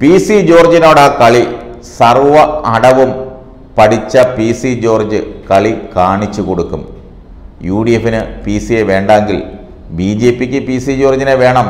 P C ജോർജിനോട് ആ കളി സർവ അടവും പഠിച്ച പി സി ജോർജ് കളി കാണിച്ചു കൊടുക്കും യു ഡി എഫിന് പി സിയെ വേണ്ടെങ്കിൽ ബി ജെ പിക്ക് പി സി ജോർജിനെ വേണം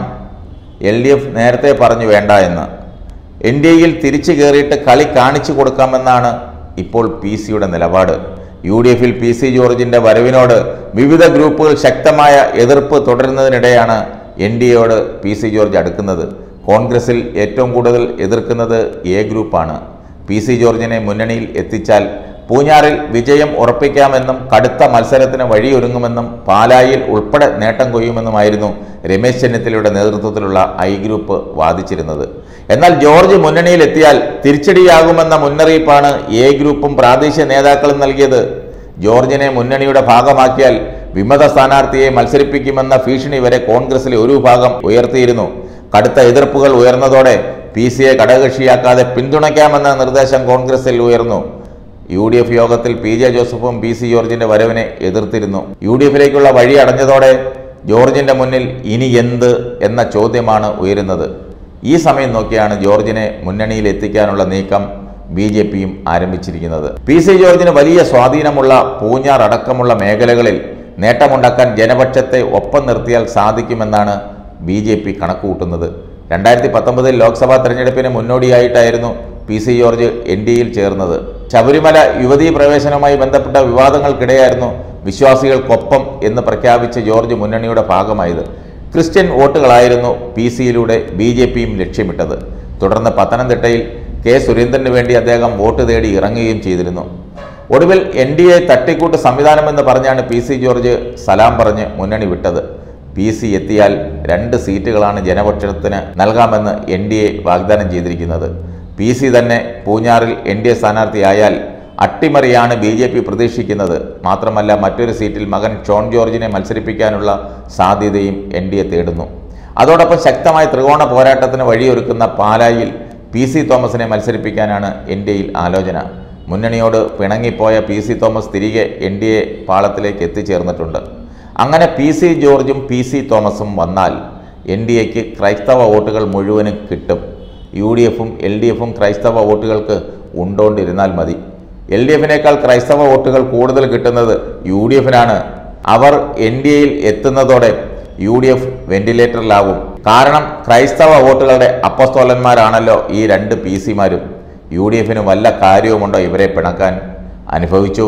എൽ ഡി എഫ് നേരത്തെ പറഞ്ഞു വേണ്ട എന്ന് എൻ ഡി എയിൽ തിരിച്ചു കയറിയിട്ട് കളി കാണിച്ചു കൊടുക്കാമെന്നാണ് ഇപ്പോൾ പി സിയുടെ നിലപാട് യു ഡി എഫിൽ പി സി ജോർജിന്റെ വരവിനോട് വിവിധ ഗ്രൂപ്പുകൾ ശക്തമായ എതിർപ്പ് തുടരുന്നതിനിടെയാണ് എൻ ഡി എയോട് പി സി ജോർജ് അടുക്കുന്നത് കോൺഗ്രസിൽ ഏറ്റവും കൂടുതൽ എതിർക്കുന്നത് എ ഗ്രൂപ്പാണ് പി സി ജോർജിനെ മുന്നണിയിൽ എത്തിച്ചാൽ പൂഞ്ഞാറിൽ വിജയം ഉറപ്പിക്കാമെന്നും കടുത്ത മത്സരത്തിന് വഴിയൊരുങ്ങുമെന്നും പാലായിൽ ഉൾപ്പെടെ നേട്ടം കൊയ്യുമെന്നുമായിരുന്നു രമേശ് ചെന്നിത്തലയുടെ നേതൃത്വത്തിലുള്ള ഐ ഗ്രൂപ്പ് വാദിച്ചിരുന്നത് എന്നാൽ ജോർജ് മുന്നണിയിൽ എത്തിയാൽ തിരിച്ചടിയാകുമെന്ന മുന്നറിയിപ്പാണ് എ ഗ്രൂപ്പും പ്രാദേശിക നേതാക്കളും നൽകിയത് ജോർജിനെ മുന്നണിയുടെ ഭാഗമാക്കിയാൽ വിമത സ്ഥാനാർത്ഥിയെ മത്സരിപ്പിക്കുമെന്ന ഭീഷണി വരെ കോൺഗ്രസിലെ ഒരു വിഭാഗം ഉയർത്തിയിരുന്നു കടുത്ത എതിർപ്പുകൾ ഉയർന്നതോടെ പി സിയെ ഘടകകക്ഷിയാക്കാതെ പിന്തുണയ്ക്കാമെന്ന നിർദ്ദേശം കോൺഗ്രസിൽ ഉയർന്നു യു ഡി എഫ് യോഗത്തിൽ പി ജെ ജോസഫും പി സി ജോർജിന്റെ വരവിനെ എതിർത്തിരുന്നു യു ഡി എഫിലേക്കുള്ള വഴി അടഞ്ഞതോടെ ജോർജിന്റെ മുന്നിൽ ഇനി എന്ത് എന്ന ചോദ്യമാണ് ഉയരുന്നത് ഈ സമയം നോക്കിയാണ് ജോർജിനെ മുന്നണിയിൽ എത്തിക്കാനുള്ള നീക്കം ബി ജെ പിയും ആരംഭിച്ചിരിക്കുന്നത് പി സി ജോർജിന് വലിയ സ്വാധീനമുള്ള പൂഞ്ഞാർ അടക്കമുള്ള മേഖലകളിൽ നേട്ടമുണ്ടാക്കാൻ ജനപക്ഷത്തെ ഒപ്പം നിർത്തിയാൽ സാധിക്കുമെന്നാണ് ബി ജെ പി കണക്കുകൂട്ടുന്നത് രണ്ടായിരത്തി പത്തൊമ്പതിൽ ലോക്സഭാ തെരഞ്ഞെടുപ്പിന് മുന്നോടിയായിട്ടായിരുന്നു P C George N D എയിൽ ചേർന്നത് ശബരിമല യുവതീ പ്രവേശനവുമായി ബന്ധപ്പെട്ട വിവാദങ്ങൾക്കിടെയായിരുന്നു വിശ്വാസികൾക്കൊപ്പം എന്ന് പ്രഖ്യാപിച്ച് ജോർജ് മുന്നണിയുടെ ഭാഗമായത് ക്രിസ്ത്യൻ വോട്ടുകളായിരുന്നു പി സിയിലൂടെ ബി ജെ പിയും ലക്ഷ്യമിട്ടത് തുടർന്ന് പത്തനംതിട്ടയിൽ കെ സുരേന്ദ്രന് വേണ്ടി അദ്ദേഹം വോട്ട് തേടി ഇറങ്ങുകയും ചെയ്തിരുന്നു ഒടുവിൽ എൻ ഡി എ തട്ടിക്കൂട്ട് സംവിധാനമെന്ന് പറഞ്ഞാണ് പി സി ജോർജ് സലാം പറഞ്ഞ് മുന്നണി വിട്ടത് പി സി എത്തിയാൽ രണ്ട് സീറ്റുകളാണ് ജനപക്ഷത്തിന് നൽകാമെന്ന് എൻ ഡി എ വാഗ്ദാനം ചെയ്തിരിക്കുന്നത് പി സി തന്നെ പൂഞ്ഞാറിൽ എൻ ഡി എ സ്ഥാനാർത്ഥിയായാൽ അട്ടിമറിയാണ് ബി ജെ പി പ്രതീക്ഷിക്കുന്നത് മാത്രമല്ല മറ്റൊരു സീറ്റിൽ മകൻ ഷോൺ ജോർജിനെ മത്സരിപ്പിക്കാനുള്ള സാധ്യതയും എൻ ഡി എ തേടുന്നു അതോടൊപ്പം ശക്തമായ ത്രികോണ പോരാട്ടത്തിന് വഴിയൊരുക്കുന്ന പാലായിൽ പി സി തോമസിനെ മത്സരിപ്പിക്കാനാണ് എൻ ഡി എയിൽ ആലോചന മുന്നണിയോട് പിണങ്ങിപ്പോയ പി സി തോമസ് തിരികെ എൻ ഡി എ പാളത്തിലേക്ക് എത്തിച്ചേർന്നിട്ടുണ്ട് അങ്ങനെ പി സി ജോർജും പി സി തോമസും വന്നാൽ എൻ ഡി എക്ക് ക്രൈസ്തവ വോട്ടുകൾ മുഴുവനും കിട്ടും യു ഡി എഫും എൽ ഡി എഫും ക്രൈസ്തവ വോട്ടുകൾക്ക് ഉണ്ടോണ്ടിരുന്നാൽ മതി എൽ ഡി എഫിനേക്കാൾ ക്രൈസ്തവ വോട്ടുകൾ കൂടുതൽ കിട്ടുന്നത് യു ഡി എഫിനാണ് അവർ എൻ ഡി എയിൽ എത്തുന്നതോടെ യു ഡി എഫ് വെന്റിലേറ്ററിലാവും കാരണം ക്രൈസ്തവ വോട്ടുകളുടെ അപ്പസ്തോലന്മാരാണല്ലോ ഈ രണ്ട് പി സിമാരും യു ഡി എഫിന് വല്ല കാര്യവുമുണ്ടോ ഇവരെ പിണക്കാൻ അനുഭവിച്ചു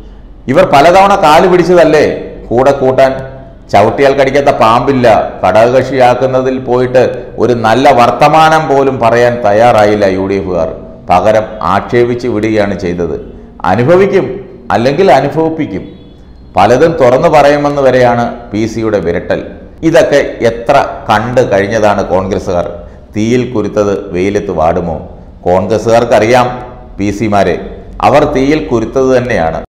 ഇവർ പലതവണ കാല് പിടിച്ചതല്ലേ കൂടെ കൂട്ടാൻ ചവിട്ടിയാൽ കടിക്കാത്ത പാമ്പില്ല ഘടകകക്ഷിയാക്കുന്നതിൽ പോയിട്ട് ഒരു നല്ല വർത്തമാനം പോലും പറയാൻ തയ്യാറായില്ല യു ഡി എഫുകാർ പകരം ആക്ഷേപിച്ച് വിടുകയാണ് ചെയ്തത് അനുഭവിക്കും അല്ലെങ്കിൽ അനുഭവിപ്പിക്കും പലതും തുറന്നു പറയുമെന്ന് വരെയാണ് പി സിയുടെ വിരട്ടൽ ഇതൊക്കെ എത്ര കണ്ട് കഴിഞ്ഞതാണ് കോൺഗ്രസ്സുകാർ തീയിൽ കുരുത്തത് വെയിലത്ത് വാടുമോ കോൺഗ്രസ്സുകാർക്കറിയാം പി സിമാരെ അവർ തീയിൽ കുരുത്തത് തന്നെയാണ്